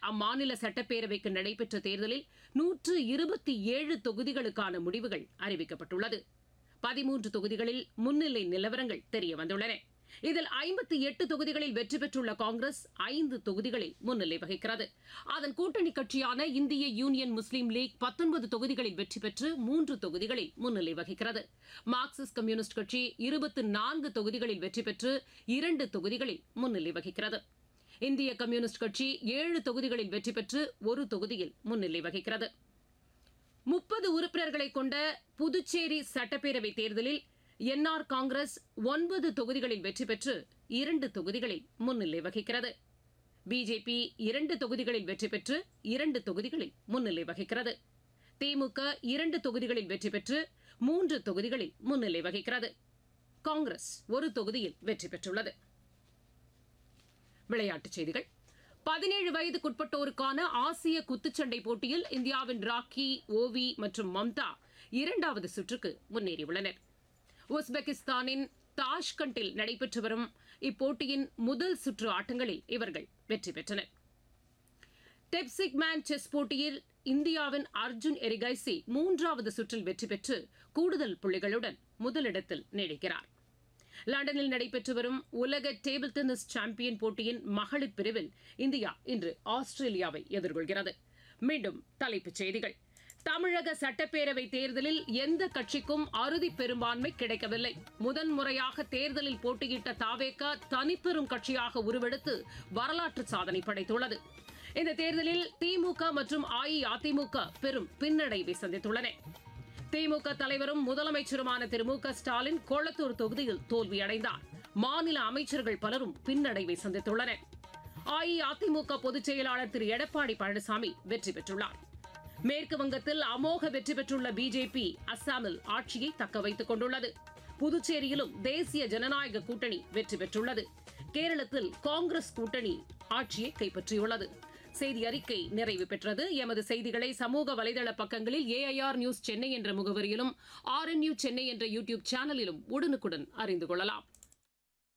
அம்மாநில சட்டப்பேரவைக்கு நடைபெற்ற தேர்தலில் நூற்று இருபத்தி ஏழு தொகுதிகளுக்கான முடிவுகள் அறிவிக்கப்பட்டுள்ளது பதிமூன்று தொகுதிகளில் முன்னிலை நிலவரங்கள் தெரியவந்துள்ளன இதில் ஐம்பத்தி எட்டு தொகுதிகளில் வெற்றி பெற்றுள்ள காங்கிரஸ் ஐந்து தொகுதிகளில் முன்னிலை வகிக்கிறது அதன் கூட்டணி கட்சியான இந்திய யூனியன் முஸ்லீம் லீக் பத்தொன்பது தொகுதிகளில் வெற்றி பெற்று மூன்று தொகுதிகளில் முன்னிலை வகிக்கிறது மார்க்சிஸ்ட் கம்யூனிஸ்ட் கட்சி இருபத்தி நான்கு தொகுதிகளில் வெற்றி பெற்று இரண்டு தொகுதிகளில் முன்னிலை வகிக்கிறது இந்திய கம்யூனிஸ்ட் கட்சி ஏழு தொகுதிகளில் வெற்றி பெற்று ஒரு தொகுதியில் முன்னிலை வகிக்கிறது முப்பது உறுப்பினர்களை கொண்ட புதுச்சேரி சட்டப்பேரவை தேர்தலில் என்ஆர் காங்கிரஸ் ஒன்பது தொகுதிகளில் வெற்றி பெற்று இரண்டு தொகுதிகளில் முன்னிலை வகிக்கிறது பிஜேபி இரண்டு தொகுதிகளில் வெற்றி பெற்று இரண்டு தொகுதிகளில் முன்னிலை வகிக்கிறது திமுக இரண்டு தொகுதிகளில் வெற்றி பெற்று மூன்று தொகுதிகளில் முன்னிலை வகிக்கிறது காங்கிரஸ் ஒரு தொகுதியில் வெற்றி பெற்றுள்ளது விளையாட்டுச் செய்திகள் பதினேழு வயதுக்குட்பட்டோருக்கான ஆசிய குத்துச்சண்டை போட்டியில் இந்தியாவின் ராக்கி ஓவி மற்றும் மம்தா இரண்டாவது சுற்றுக்கு முன்னேறியுள்ளனர் உஸ்பெகிஸ்தானின் தாஷ்கண்டில் நடைபெற்று வரும் இப்போட்டியின் முதல் சுற்று ஆட்டங்களில் இவர்கள் வெற்றி பெற்றனர் டெப்சிக் மேன் செஸ் போட்டியில் இந்தியாவின் அர்ஜுன் எரிகைசி மூன்றாவது சுற்றில் வெற்றி பெற்று கூடுதல் புள்ளிகளுடன் முதலிடத்தில் நீடிக்கிறார் லண்டனில் நடைபெற்று வரும் உலக டேபிள் டென்னிஸ் சாம்பியன் போட்டியின் மகளிர் பிரிவில் இந்தியா இன்று ஆஸ்திரேலியாவை எதிர்கொள்கிறது மீண்டும் தலைப்புச் செய்திகள் தமிழக சட்டப்பேரவை தேர்தலில் எந்த கட்சிக்கும் அறுதி பெரும்பான்மை கிடைக்கவில்லை முதன்முறையாக தேர்தலில் போட்டியிட்ட தாவேக தனிப்பெரும் கட்சியாக உருவெடுத்து வரலாற்று சாதனை படைத்துள்ளது இந்த தேர்தலில் திமுக மற்றும் அஇஅதிமுக பெரும் பின்னடைவை சந்தித்துள்ளன திமுக தலைவரும் முதலமைச்சருமான திரு மு க ஸ்டாலின் கொளத்தூர் தொகுதியில் தோல்வியடைந்தார் மாநில அமைச்சர்கள் பலரும் பின்னடைவை சந்தித்துள்ளனர் அஇஅதிமுக பொதுச் செயலாளர் திரு எடப்பாடி பழனிசாமி வெற்றி பெற்றுள்ளார் மேற்கு வங்கத்தில் அமோக வெற்றி பெற்றுள்ள பிஜேபி அஸ்ஸாமில் ஆட்சியை தக்க வைத்துக் கொண்டுள்ளது புதுச்சேரியிலும் தேசிய ஜனநாயக கூட்டணி வெற்றி பெற்றுள்ளது கேரளத்தில் காங்கிரஸ் கூட்டணி ஆட்சியை கைப்பற்றியுள்ளது செய்தி அறிக்கை நிறைவு பெற்றது எமது செய்திகளை சமூக வலைதள பக்கங்களில் ஏஐஆர் நியூஸ் சென்னை என்ற முகவரியிலும் ஆர்என்யூ சென்னை என்ற யூடியூப் சேனலிலும் உடனுக்குடன் அறிந்து கொள்ளலாம்